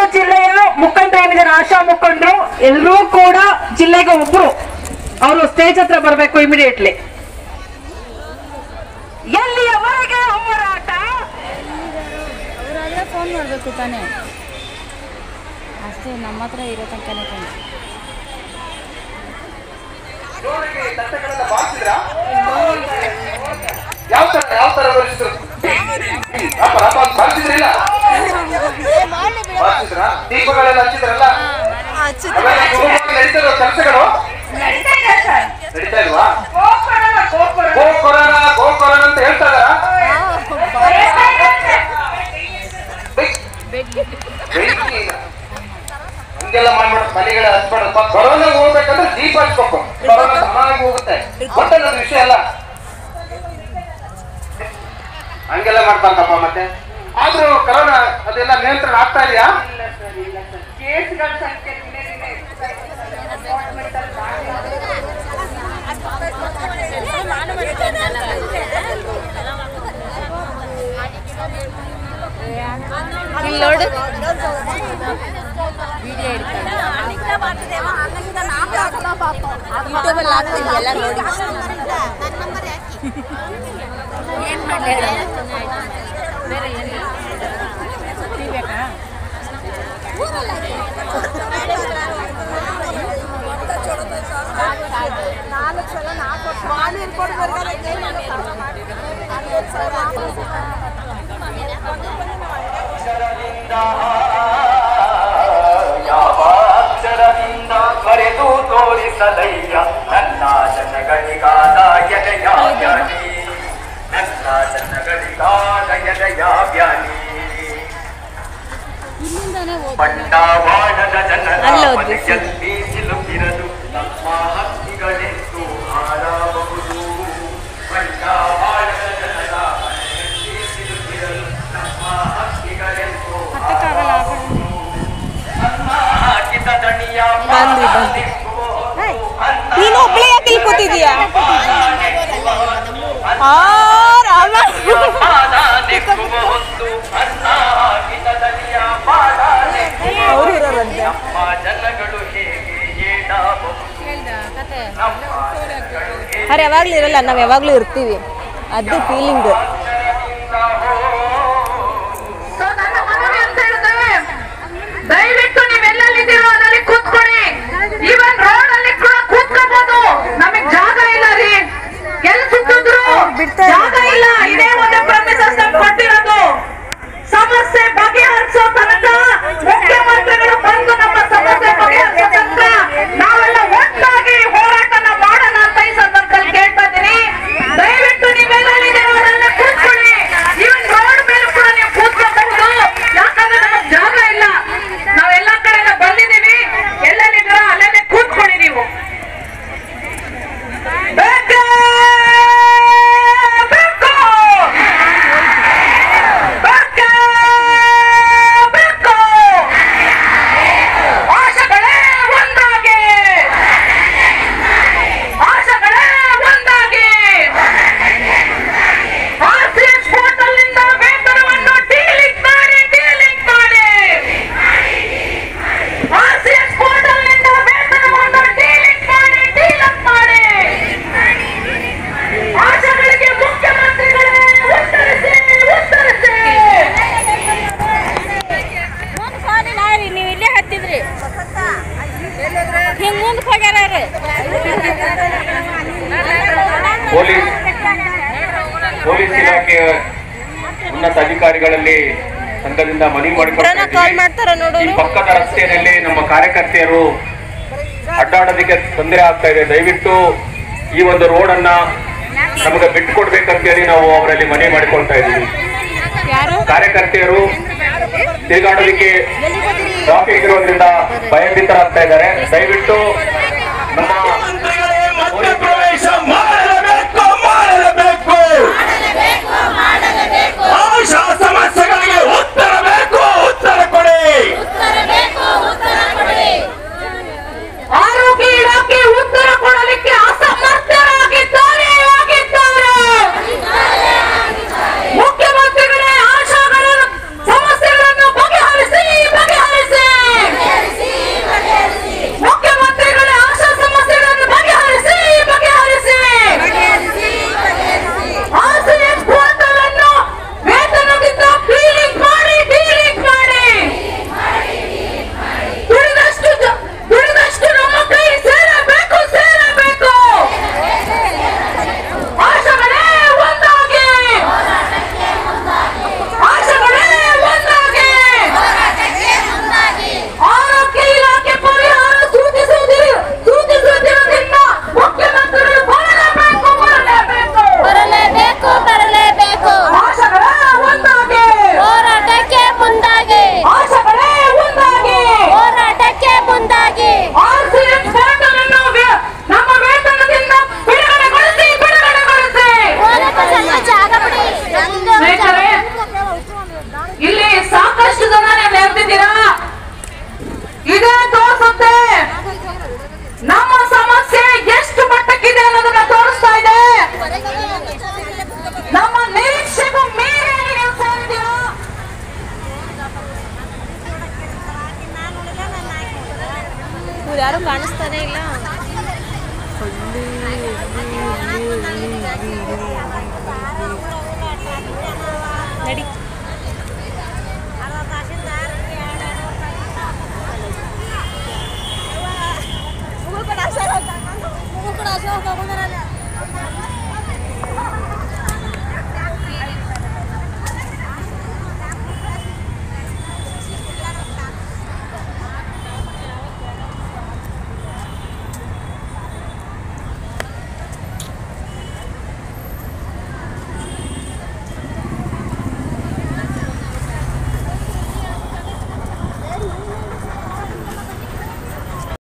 ಜಿಲ್ಲೆಯ ಮುಖಂಡರು ಏನಿದ್ದಾರೆ ಆಶಾ ಮುಖಂಡರು ಎಲ್ಲರೂ ಕೂಡ ಜಿಲ್ಲೆಗೆ ಒಬ್ರು ಅವರು ಸ್ಟೇಜ್ ಹತ್ರ ಬರಬೇಕು ಇಮಿಡಿಯೇಟ್ಲಿ ಎಲ್ಲಿಯವರೆಗೆ ಹೋರಾಟ ಅವರಾದ್ರೆ ಫೋನ್ ಮಾಡಬೇಕು ತಾನೇ ಅಷ್ಟೇ ನಮ್ಮ ಹತ್ರ ಇರೋ ತನಕನೇ ಕಣೆ ಯಾವ ತರ ಯಾವ ತರ ಬರೆಸಿದ್ರು ಅಪ್ಪ ಅಪ್ಪ ಬರ್ತಿದ್ರಿಲ್ಲ ಬರ್ತಿದ್ರ ದೀಪಗಳೆಲ್ಲ ಹಚ್ಚಿದ್ರಲ್ಲ ಅವೆಲ್ಲ ಕುಟುಂಬಕ್ಕೆ ನಡೀತಿರೋ ಕೆಲಸಗಳು ನಡೀತಾ ಇಲ್ವಾ ಗೋ ಕೊರೋನ ಗೋ ಕೊರೋನ ಅಂತ ಹೇಳ್ತಾ ಇದಾರ ಹಿಂಗೆಲ್ಲ ಮಾಡ್ಬೇಡ ಮನೆಗಳ ಹಚ್ಬೇಡಪ್ಪ ಕೊರೋನಾ ಹೋಗ್ಬೇಕಂದ್ರೆ ದೀಪ ಹಚ್ಬೇಕು ಕೊರೋನಾ ತಾನಾಗಿ ಹೋಗುತ್ತೆ ಗೊತ್ತಲ್ಲ ಅದು ವಿಷಯ ಅಲ್ಲ ಹಂಗೆಲ್ಲ ಮಾಡ್ಬಾರ್ದಪ್ಪ ಮತ್ತೆ ಆದ್ರೂ ಕರೋನಾ ಅದೆಲ್ಲ ನಿಯಂತ್ರಣ ಆಗ್ತಾ ಇದೆಯಾ ಕೇಸ್ಗಳ ಸಂಖ್ಯೆ ದಿನೇ ದಿನೇ ಇಲ್ಲಿ ನೋಡು ವಿಡಿಯೋ ಯೂಟ್ಯೂಬಲ್ಲಿ ಹಾಕ್ತೀನಿ ಎಲ್ಲ ನೋಡಿ ಏನು ಮಾಡಲಿ ಬೇರೆ ಏನಿಲ್ಲ ಟೀ ಬೇಕಾ ಯಾವ ಅಕ್ಷರದಿಂದ ಬರೆದು ತೋರಿಸಲಯ್ಯ ನನ್ನ ಜನಗಳಿಗಾದ ಎದೆಯ ವ್ಯಾನಿ ನನ್ನ ಜನಗಳಿಗಾದ ಎದೆಯ ವ್ಯಾನಿ ಇಲ್ಲಿಂದಾನೇ ಹೋಗ್ಬೇಕು ಬಂಡವಾಳದ ಜನರ ಅಲ್ಲೇ ಹೋದ್ವಿ. ಮನೆಯಲ್ಲಿ ಸಿಲುಕಿರಲು ನಮ್ಮ ಹಕ್ಕಿಗಳೆಂದು ಹಾರಬಹುದು ಬಂಡವಾಳದ ಜನರ ಮನೆಯಲ್ಲಿ ಸಿಲುಕಿರಲು ನಮ್ಮ ಹಕ್ಕಿಗಳೆಂದು ಹತ್ತಕ್ಕಾಗಲ್ಲ ಆ ಕಡೆ. ಹಾಕಿದ ದಣಿಯ ಬಂದ್ವಿ, ಬಂದ್ವಿ. ನೀನು ಒಬ್ಳೆ ಯಾಕೆ ಇಲ್ಲಿ ಕೂತಿದೀಯಾ ಆ ರಾಮ ಅವ್ರಿರೋರಂತೆ. ನಮ್ಮ ಜನಗಳು ಹೇಗೆ ಏಡಬಹುದು ಕತೆ ನಮ್ಮ ಜನಗಳು ಹೇಗೆ ಅವ್ರು ಯಾವಾಗ್ಲೂ ಇರಲ್ಲ ನಾವು ಯಾವಾಗ್ಲೂ ಇರ್ತೀವಿ ಅದು ಫೀಲಿಂಗ್ ಸೊ ನನ್ನ ಮನವಿ ಅಂತ ಹೇಳಿದ್ರೆ ದಯವಿಟ್ಟು ನೀವೆಲ್ಲಲ್ಲಿದ್ದೀರೋ ಅದಲ್ಲಿ ಕೂತ್ಕೊಳ್ಳಿ ಈವನ್ ರೋಡ್ ಅಲ್ಲಿ ಕೂಡ ಕೂತ್ಕೋಬಹುದು ನಮಗ್ ಜಾಗ ಇಲ್ಲ ರೀ ಎಲ್ಲಿ ಸುತ್ತಿದ್ರು ಜಾಗ ಇಲ್ಲ ಇದೇ ಒಂದು ಪ್ರಮಿಸಸ್ ಕೊಟ್ಟಿರೋದು ಸಮಸ್ಯೆ ಬಗೆಹರಿಸೋ ತನಕ ಮುಖ್ಯಮಂತ್ರಿಗಳು ಬಂದು ನಮ್ಮ ಸಮಸ್ಯೆ ಬಗೆಹರಿಸೋ ತನಕ ನಾವೆಲ್ಲ ಒಟ್ಟಾಗಿ ಹೋರಾಟನ ಮಾಡೋಣ ಅಂತ ಈ ಸಂದರ್ಭದಲ್ಲಿ ಕೇಳ್ತಾ ಇದ್ದೀನಿ ದಯವಿಟ್ಟು ನೀವೆಲ್ಲಲ್ಲಿದ್ದೀರೋ ಅದನ್ನ ಕೂತ್ಕೊಳ್ಳಿ ಇವನ್ ರೋಡ್ ಮೇಲೆ ಕೂಡ ನೀವು ಕೂತ್ಕೋಬಹುದು ಯಾಕಂದ್ರೆ ನಮಗ್ ಜಾಗ ಇಲ್ಲ ನಾವ್ ಎಲ್ಲಾ ಕಡೆ ಬಂದಿದೀವಿ ಎಲ್ಲೆಲ್ಲಿದ್ದೀರೋ ಅಲ್ಲೇ ಕೂತ್ಕೊಳ್ಳಿ ನೀವು ಬೇಕೇ ಬೇಕು ಬೇಕೇ ಬೇಕು ಆಶೆಗಳೇ ಒಂದಾಗಿ ಆಶೆಗಳೇ ಒಂದಾಗಿ ಆರ್ಸಿಎಸ್ ಪೋರ್ಟಲ್ನಿಂದ ವೇತನವನ್ನು ಡೀಲಿಂಗ್ ಮಾಡಿ ಡೀಲಿಂಗ್ ಮಾಡಿ ಆರ್ಸಿಎಸ್ ಪೋರ್ಟಲ್ನಿಂದ ವೇತನವನ್ನು ಡೀಲಿಂಗ್ ಮಾಡಿ ಡೀಲಿಂಗ್ ಮಾಡಿ ಆಶೆಗಳಿಗೆ ಮುಖ್ಯಮಂತ್ರಿಗಳೇ ಉತ್ತರಿಸಿ ಉತ್ತರಿಸಿ ನೀವು ಇಲ್ಲೇ ಹತ್ತಿದ್ರಿ ಹಿಂಗ್ ಮುಂದಕ್ಕೆ ಹೋಗ್ಯಾರ ಅವ್ರು. ಪೊಲೀಸ್ ಪೊಲೀಸ್ ಇಲಾಖೆಯ ಉನ್ನತ ಅಧಿಕಾರಿಗಳಲ್ಲಿ ಸಂಘದಿಂದ ಮನವಿ ಇಬ್ರನ್ನ ಕಾಲ್ ಮಾಡಿಕೊಂಡು ಮಾಡ್ತಾರ ಈ ನೋಡೋರು ಪಕ್ಕದ ರಸ್ತೆಯಲ್ಲಿ ನಮ್ಮ ಕಾರ್ಯಕರ್ತೆಯರು ಅಡ್ಡಾಡೋದಕ್ಕೆ ತೊಂದರೆ ಆಗ್ತಾ ಇದೆ ದಯವಿಟ್ಟು ಈ ಒಂದು ರೋಡ್ ಅನ್ನ ನಮಗೆ ಬಿಟ್ಟುಕೊಡ್ಬೇಕಂತ ಹೇಳಿ ನಾವು ಅವರಲ್ಲಿ ಮನವಿ ಮಾಡಿಕೊಳ್ತಾ ಇದ್ದೀವಿ ಯಾರು ಕಾರ್ಯಕರ್ತೆಯರು ತಿರುಗಾಡೋದಕ್ಕೆ ಟ್ರಾಫಿಕ್ ಇರೋದ್ರಿಂದ ಭಯಭೀತರಾಗ್ತಾ ಇದ್ದಾರೆ ದಯವಿಟ್ಟು ನಮ್ಮ ಪೊಲೀಸ್ ಪ್ರವೇಶ ಮಾಡಲೇಬೇಕು ಮಾಡಲೇಬೇಕು ಆಶಾ ಸಮಸ್ಯೆಗಳಿಗೆ ಉತ್ತರ ಬೇಕು ಉತ್ತರ ಕೊಡಿ ಆರೋಗ್ಯ ಇಲಾಖೆ ಉತ್ತರ ಕೊಡಲಿಕ್ಕೆ ಅಸಮರ್ಥರಾಗಿದ್ದಾರೆ ಆಗಿದ್ದಾರೆ ಮುಖ್ಯಮಂತ್ರಿಗಳೇ ಆಶಾಗಳ ಸಮಸ್ಯೆಗಳನ್ನು ಬಗೆಹರಿಸಿ ಬಗೆಹರಿಸಿ ನಮ್ಮ ನಿರೀಕ್ಷೆಗೂ ಮೀರಿ ನೀವು ಸೇರಿದ್ದೀರಾ ಇವ್ರು ಯಾರು ಕಾಣಿಸ್ತಾನೆ ಇಲ್ಲ ಅಲ್ಲಿ ಇಲ್ಲಿ ಇಲ್ಲಿ ಇಲ್ಲಿ